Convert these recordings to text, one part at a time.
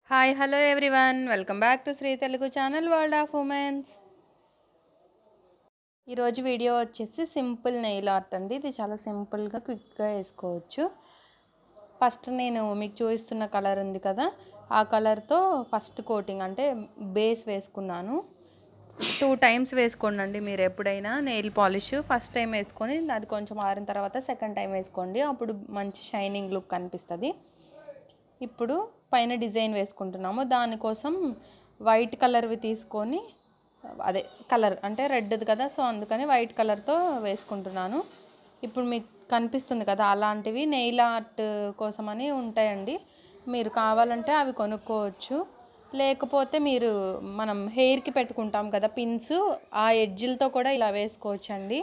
hi hello everyone welcome back to Shri Telugu channel world of womens ఈరోజు video వచ్చేసి simple nail art అండి ఇది చాలా సింపుల్గా క్విక్గా వేసుకోవచ్చు ఫస్ట్ నేను మీకు చూపిస్తున్న కలర్ ఉంది కదా ఆ కలర్తో ఫస్ట్ కోటింగ్ అంటే బేస్ వేసుకున్నాను టూ టైమ్స్ వేసుకోండి మీరు ఎప్పుడైనా నెయిల్ పాలిష్ ఫస్ట్ టైం వేసుకొని అది కొంచెం ఆరిన తర్వాత సెకండ్ టైం వేసుకోండి అప్పుడు మంచి షైనింగ్ లుక్ కనిపిస్తుంది ఇప్పుడు పైన డిజైన్ వేసుకుంటున్నాము దానికోసం వైట్ కలర్వి తీసుకొని అదే కలర్ అంటే రెడ్ది కదా సో అందుకని వైట్ కలర్తో వేసుకుంటున్నాను ఇప్పుడు మీకు కనిపిస్తుంది కదా అలాంటివి నెయిల్ ఆర్ట్ కోసమని ఉంటాయండి మీరు కావాలంటే అవి కొనుక్కోవచ్చు లేకపోతే మీరు మనం హెయిర్కి పెట్టుకుంటాం కదా పిన్స్ ఆ ఎడ్జిలతో కూడా ఇలా వేసుకోవచ్చు అండి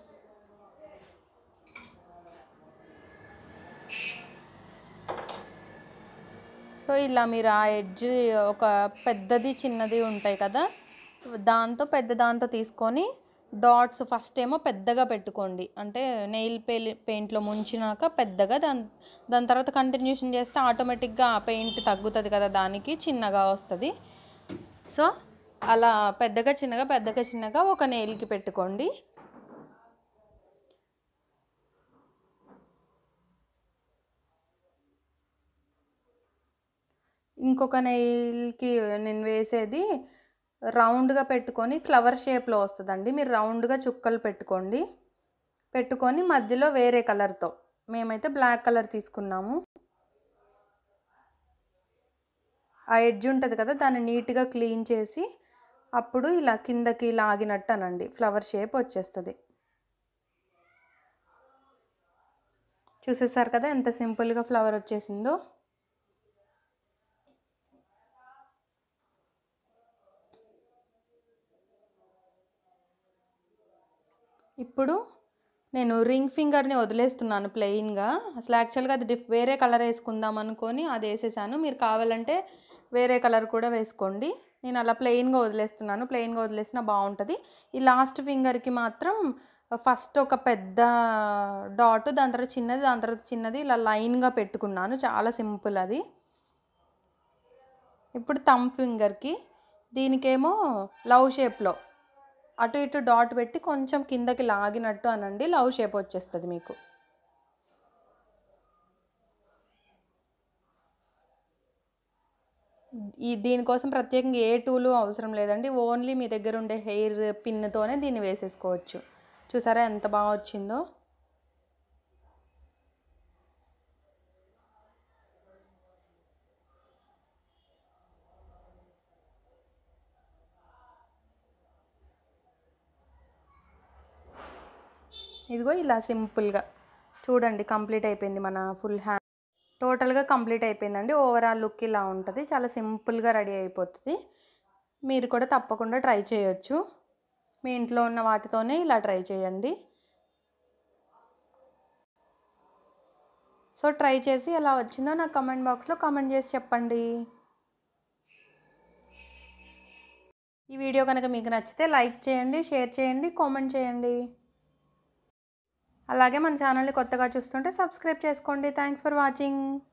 సో ఇలా మీరు ఆ ఎడ్జ్ ఒక పెద్దది చిన్నది ఉంటాయి కదా దాంతో పెద్ద దాంతో తీసుకొని డాట్స్ ఫస్ట్ ఏమో పెద్దగా పెట్టుకోండి అంటే నెయిల్ పే పెయింట్లో ముంచినాక పెద్దగా దాని దాని తర్వాత కంటిన్యూషన్ చేస్తే ఆటోమేటిక్గా ఆ పెయింట్ తగ్గుతుంది కదా దానికి చిన్నగా వస్తుంది సో అలా పెద్దగా చిన్నగా పెద్దగా చిన్నగా ఒక నెయిల్కి పెట్టుకోండి ఇంకొక నెయిల్కి నేను వేసేది రౌండ్గా పెట్టుకొని ఫ్లవర్ షేప్లో వస్తుందండి మీరు రౌండ్గా చుక్కలు పెట్టుకోండి పెట్టుకొని మధ్యలో వేరే కలర్తో మేమైతే బ్లాక్ కలర్ తీసుకున్నాము ఆ ఎడ్జ్ ఉంటుంది కదా దాన్ని నీట్గా క్లీన్ చేసి అప్పుడు ఇలా కిందకి లాగినట్టు అనండి ఫ్లవర్ షేప్ వచ్చేస్తుంది చూసేసారు కదా ఎంత సింపుల్గా ఫ్లవర్ వచ్చేసిందో ఇప్పుడు నేను రింగ్ ఫింగర్ని వదిలేస్తున్నాను ప్లెయిన్గా అసలు యాక్చువల్గా అది డిఫ్ వేరే కలర్ వేసుకుందాం అనుకొని అది వేసేసాను మీరు కావాలంటే వేరే కలర్ కూడా వేసుకోండి నేను అలా ప్లెయిన్గా వదిలేస్తున్నాను ప్లెయిన్గా వదిలేసినా బాగుంటుంది ఈ లాస్ట్ ఫింగర్కి మాత్రం ఫస్ట్ ఒక పెద్ద డాట్ దాని తర్వాత చిన్నది దాని తర్వాత చిన్నది ఇలా లైన్గా పెట్టుకున్నాను చాలా సింపుల్ అది ఇప్పుడు థమ్ ఫింగర్కి దీనికేమో లవ్ షేప్లో అటు ఇటు డాట్ పెట్టి కొంచెం కిందకి లాగినట్టు అనండి లవ్ షేప్ వచ్చేస్తుంది మీకు ఈ దీనికోసం ప్రత్యేకంగా ఏ టూలు అవసరం లేదండి ఓన్లీ మీ దగ్గర ఉండే హెయిర్ పిన్తోనే దీన్ని వేసేసుకోవచ్చు చూసారా ఎంత బాగా వచ్చిందో ఇదిగో ఇలా సింపుల్గా చూడండి కంప్లీట్ అయిపోయింది మన ఫుల్ హ్యాండ్ టోటల్గా కంప్లీట్ అయిపోయిందండి ఓవరాల్ లుక్ ఇలా ఉంటుంది చాలా సింపుల్గా రెడీ అయిపోతుంది మీరు కూడా తప్పకుండా ట్రై చేయొచ్చు మీ ఇంట్లో ఉన్న వాటితోనే ఇలా ట్రై చేయండి సో ట్రై చేసి ఎలా వచ్చిందో నాకు కమెంట్ బాక్స్లో కామెంట్ చేసి చెప్పండి ఈ వీడియో కనుక మీకు నచ్చితే లైక్ చేయండి షేర్ చేయండి కామెంట్ చేయండి అలాగే మన ఛానల్ని కొత్తగా చూస్తుంటే సబ్స్క్రైబ్ చేసుకోండి థ్యాంక్స్ ఫర్ వాచింగ్